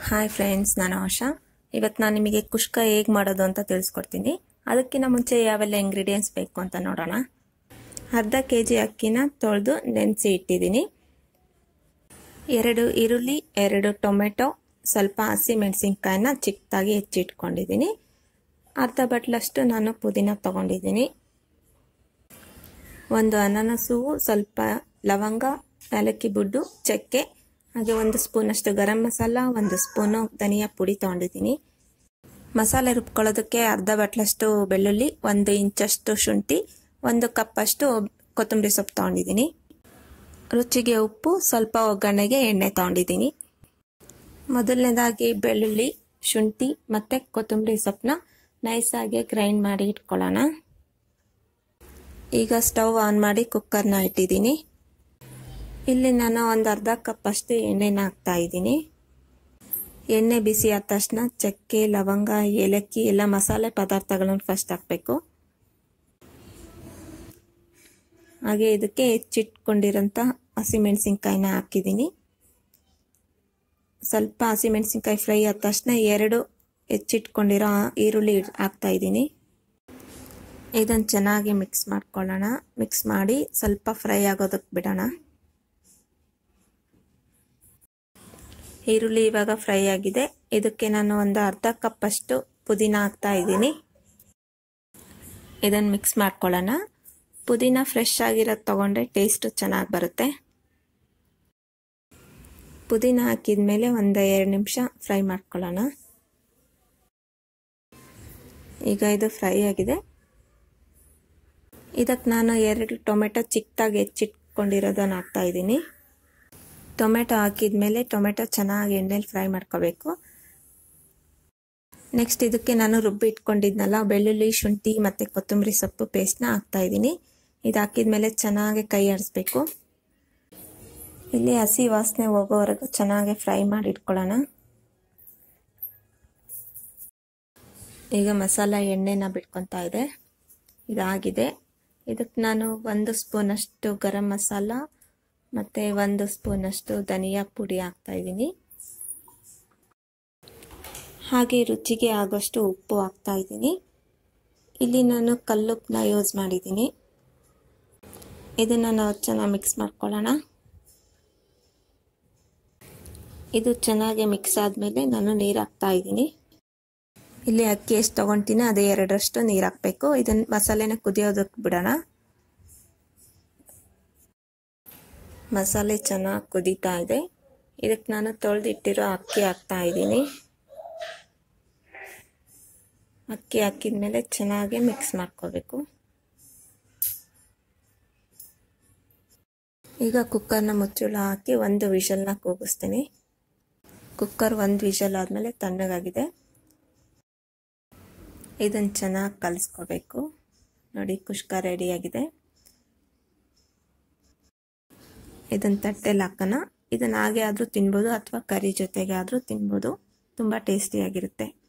hi friends ನಾನು ಆಶಾ ಇವತ್ತು ನಾನು ನಿಮಗೆ ಕುಷ್ಕ ಹೇಗೆ ಮಾಡೋದು ಅಂತ ತಿಳಿಸ್ಕೊಡ್ತೀನಿ ಅದಕ್ಕಿಂತ ಮುಂಚೆ ಯಾವೆಲ್ಲ ಇಂಗ್ರೀಡಿಯೆಂಟ್ಸ್ ಬೇಕು ಅಂತ ನೋಡೋಣ ಅರ್ಧ ಕೆ ಜಿ ಅಕ್ಕಿನ ತೊಳೆದು ನೆನೆಸಿ ಇಟ್ಟಿದ್ದೀನಿ ಎರಡು ಈರುಳ್ಳಿ ಎರಡು ಟೊಮೆಟೊ ಸ್ವಲ್ಪ ಹಸಿ ಮೆಣಸಿನ್ಕಾಯಿನ ಚಿಕ್ಕದಾಗಿ ಹೆಚ್ಚಿಟ್ಕೊಂಡಿದ್ದೀನಿ ಅರ್ಧ ಬಟ್ಲಷ್ಟು ನಾನು ಪುದೀನ ತೊಗೊಂಡಿದ್ದೀನಿ ಒಂದು ಅನಾನಸು ಸ್ವಲ್ಪ ಲವಂಗ ಏಲಕ್ಕಿ ಬುಡ್ಡು ಚಕ್ಕೆ ಹಾಗೆ ಒಂದು ಸ್ಪೂನಷ್ಟು ಗರಂ ಮಸಾಲ ಒಂದು ಸ್ಪೂನು ಧನಿಯಾ ಪುಡಿ ತೊಗೊಂಡಿದ್ದೀನಿ ಮಸಾಲೆ ರುಬ್ಕೊಳ್ಳೋದಕ್ಕೆ ಅರ್ಧ ಬಟ್ಲಷ್ಟು ಬೆಳ್ಳುಳ್ಳಿ ಒಂದು ಇಂಚಷ್ಟು ಶುಂಠಿ ಒಂದು ಕಪ್ಪಷ್ಟು ಕೊತ್ತಂಬರಿ ಸೊಪ್ಪು ತೊಗೊಂಡಿದ್ದೀನಿ ರುಚಿಗೆ ಉಪ್ಪು ಸ್ವಲ್ಪ ಒಗ್ಗರಣೆಗೆ ಎಣ್ಣೆ ತೊಗೊಂಡಿದ್ದೀನಿ ಮೊದಲನೇದಾಗಿ ಬೆಳ್ಳುಳ್ಳಿ ಶುಂಠಿ ಮತ್ತು ಕೊತ್ತಂಬರಿ ಸೊಪ್ಪನ್ನ ನೈಸಾಗಿ ಗ್ರೈಂಡ್ ಮಾಡಿ ಇಟ್ಕೊಳ್ಳೋಣ ಈಗ ಸ್ಟವ್ ಆನ್ ಮಾಡಿ ಕುಕ್ಕರ್ನ ಇಟ್ಟಿದ್ದೀನಿ ಇಲ್ಲಿ ನಾನು ಒಂದು ಅರ್ಧ ಕಪ್ಪಷ್ಟು ಎಣ್ಣೆನ ಹಾಕ್ತಾ ಇದ್ದೀನಿ ಎಣ್ಣೆ ಬಿಸಿ ಆದ ತಕ್ಷಣ ಚಕ್ಕೆ ಲವಂಗ ಏಲಕ್ಕಿ ಎಲ್ಲ ಮಸಾಲೆ ಪದಾರ್ಥಗಳನ್ನು ಫಸ್ಟ್ ಹಾಕಬೇಕು ಹಾಗೆ ಇದಕ್ಕೆ ಹೆಚ್ಚಿಟ್ಕೊಂಡಿರೋಂಥ ಹಸಿಮೆಣಸಿನ್ಕಾಯಿನ ಹಾಕಿದ್ದೀನಿ ಸ್ವಲ್ಪ ಹಸಿಮೆಣಸಿನ್ಕಾಯಿ ಫ್ರೈ ಆದ ತಕ್ಷಣ ಎರಡು ಹೆಚ್ಚಿಟ್ಕೊಂಡಿರೋ ಈರುಳ್ಳಿ ಹಾಕ್ತಾ ಇದ್ದೀನಿ ಇದನ್ನು ಚೆನ್ನಾಗಿ ಮಿಕ್ಸ್ ಮಾಡ್ಕೊಳ್ಳೋಣ ಮಿಕ್ಸ್ ಮಾಡಿ ಸ್ವಲ್ಪ ಫ್ರೈ ಆಗೋದಕ್ಕೆ ಬಿಡೋಣ ಈರುಳ್ಳಿ ಇವಾಗ ಫ್ರೈ ಆಗಿದೆ ಇದಕ್ಕೆ ನಾನು ಒಂದು ಅರ್ಧ ಕಪ್ಪಷ್ಟು ಪುದೀನ ಹಾಕ್ತಾ ಇದ್ದೀನಿ ಇದನ್ನು ಮಿಕ್ಸ್ ಮಾಡ್ಕೊಳ್ಳೋಣ ಪುದೀನ ಫ್ರೆಶ್ ಆಗಿರೋದು ತೊಗೊಂಡ್ರೆ ಟೇಸ್ಟು ಚೆನ್ನಾಗಿ ಬರುತ್ತೆ ಪುದೀನ ಹಾಕಿದ ಮೇಲೆ ಒಂದು ಎರಡು ನಿಮಿಷ ಫ್ರೈ ಮಾಡ್ಕೊಳ್ಳೋಣ ಈಗ ಇದು ಫ್ರೈ ಆಗಿದೆ ಇದಕ್ಕೆ ನಾನು ಎರಡು ಟೊಮೆಟೊ ಚಿಕ್ಕದಾಗಿ ಹೆಚ್ಚಿಟ್ಕೊಂಡಿರೋದನ್ನು ಹಾಕ್ತಾ ಇದ್ದೀನಿ ಟೊಮೆಟೊ ಹಾಕಿದ ಮೇಲೆ ಟೊಮೆಟೊ ಚೆನ್ನಾಗಿ ಎಣ್ಣೆಲಿ ಫ್ರೈ ಮಾಡ್ಕೋಬೇಕು ನೆಕ್ಸ್ಟ್ ಇದಕ್ಕೆ ನಾನು ರುಬ್ಬಿ ಇಟ್ಕೊಂಡಿದ್ನಲ್ಲ ಬೆಳ್ಳುಳ್ಳಿ ಶುಂಠಿ ಮತ್ತು ಕೊತ್ತಂಬರಿ ಸೊಪ್ಪು ಪೇಸ್ಟ್ನ ಹಾಕ್ತಾ ಇದ್ದೀನಿ ಇದು ಹಾಕಿದ ಮೇಲೆ ಚೆನ್ನಾಗಿ ಕೈ ಆಡಿಸ್ಬೇಕು ಇಲ್ಲಿ ಹಸಿ ವಾಸನೆ ಹೋಗೋವರೆಗೂ ಚೆನ್ನಾಗಿ ಫ್ರೈ ಮಾಡಿ ಇಟ್ಕೊಳ್ಳೋಣ ಈಗ ಮಸಾಲ ಎಣ್ಣೆನ ಬಿಟ್ಕೊತಾ ಇದೆ ಇದಾಗಿದೆ ಇದಕ್ಕೆ ನಾನು ಒಂದು ಸ್ಪೂನಷ್ಟು ಗರಂ ಮಸಾಲ ಮತ್ತು ಒಂದು ಸ್ಪೂನಷ್ಟು ಧನಿಯಾ ಪುಡಿ ಹಾಕ್ತಾ ಇದ್ದೀನಿ ಹಾಗೆ ರುಚಿಗೆ ಆಗೋಷ್ಟು ಉಪ್ಪು ಹಾಕ್ತಾ ಇದ್ದೀನಿ ಇಲ್ಲಿ ನಾನು ಕಲ್ಲುಪ್ಪನ್ನ ಯೂಸ್ ಮಾಡಿದ್ದೀನಿ ಇದನ್ನು ನಾವು ಚೆನ್ನಾಗಿ ಮಿಕ್ಸ್ ಮಾಡ್ಕೊಳ್ಳೋಣ ಇದು ಚೆನ್ನಾಗಿ ಮಿಕ್ಸ್ ಆದಮೇಲೆ ನಾನು ನೀರು ಹಾಕ್ತಾ ಇದ್ದೀನಿ ಇಲ್ಲಿ ಅಕ್ಕಿ ಎಷ್ಟು ತೊಗೊಳ್ತೀನಿ ಅದೇ ಎರಡರಷ್ಟು ನೀರು ಹಾಕಬೇಕು ಇದನ್ನು ಮಸಾಲೆನ ಕುದಿಯೋದಕ್ಕೆ ಬಿಡೋಣ ಮಸಾಲೆ ಚೆನ್ನಾಗಿ ಕುದೀತಾ ಇದೆ ಇದಕ್ಕೆ ನಾನು ತೊಳೆದಿಟ್ಟಿರೋ ಅಕ್ಕಿ ಹಾಕ್ತಾ ಇದ್ದೀನಿ ಅಕ್ಕಿ ಹಾಕಿದ ಮೇಲೆ ಚೆನ್ನಾಗಿ ಮಿಕ್ಸ್ ಮಾಡ್ಕೋಬೇಕು ಈಗ ಕುಕ್ಕರ್ನ ಮುಚ್ಚಳ ಹಾಕಿ ಒಂದು ವಿಷಲ್ನ ಕೂಗಿಸ್ತೀನಿ ಕುಕ್ಕರ್ ಒಂದು ವಿಷಲ್ ಆದಮೇಲೆ ತಣ್ಣಗಾಗಿದೆ ಇದನ್ನು ಚೆನ್ನಾಗಿ ಕಲಿಸ್ಕೋಬೇಕು ನೋಡಿ ಕುಷ್ಕ ರೆಡಿಯಾಗಿದೆ ಇದನ್ನು ತಟ್ಟೆಲಿ ಹಾಕೋಣ ಇದನ್ನು ಹಾಗೆ ಆದರೂ ತಿನ್ಬೋದು ಅಥವಾ ಕರಿ ಜೊತೆಗೆ ಆದರೂ ತಿನ್ಬೋದು ತುಂಬ ಟೇಸ್ಟಿಯಾಗಿರುತ್ತೆ